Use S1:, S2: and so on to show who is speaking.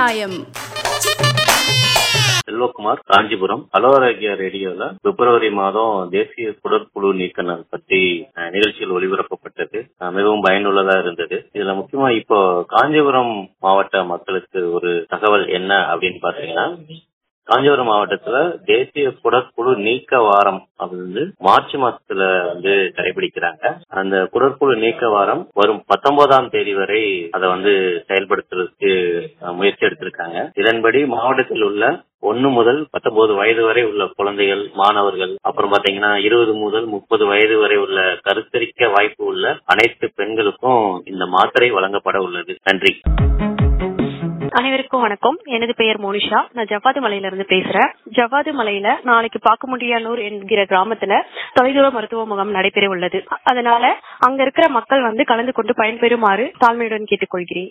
S1: நியாயம்
S2: செல்வகுமார் காஞ்சிபுரம் அலோராகிய ரேடியோல பிப்ரவரி மாதம் தேசிய குடற்புழு நீக்க நாள் பற்றி அஹ், நிகழ்ச்சியில் ஒளிபரப்பப்பட்டது அஹ், மிகவும் பயனுள்ளதா இருந்தது இதுல முக்கியமா இப்போ காஞ்சிபுரம் மாவட்ட மக்களுக்கு ஒரு தகவல் என்ன அப்படின்னு பாத்தீங்கன்னா காஞ்சிபுரம் மாவட்டத்துல தேசிய குடற்புழு நீக்க வாரம் அது வந்து மார்ச் மாசத்துல வந்து கடைபிடிக்கிறாங்க அந்த குடற்புழு நீக்க வாரம் வரும் பத்தொன்பதாம் தேதி வரை அதை வந்து செயல்படுத்துறதுக்கு அஹ், முயற்சி எடுத்திருக்காங்க இதன்படி மாவட்டத்தில் உள்ள ஒன்னு முதல் பத்தொன்பது வயது வரை உள்ள குழந்தைகள் மாணவர்கள் அப்புறம் பாத்தீங்கன்னா இருபது முதல் முப்பது வயது வரை உள்ள கருத்தரிக்க வாய்ப்பு உள்ள அனைத்து பெண்களுக்கும் இந்த மாத்திரை வழங்கப்பட உள்ளது நன்றி
S3: அனைவருக்கும் வணக்கம் எனது பெயர் மோனிஷா நான் ஜவ்வாது மலையில இருந்து பேசுறேன் ஜவ்வாது மலையில நாளைக்கு பாக்கமுடியானூர் என்கிற கிராமத்துல தொலைதூர மருத்துவ முகாம் நடைபெற உள்ளது அதனால அங்க இருக்கிற மக்கள் வந்து கலந்து கொண்டு பயன்பெறுமாறு தாழ்மையுடன் கேட்டுக்கொள்கிறேன்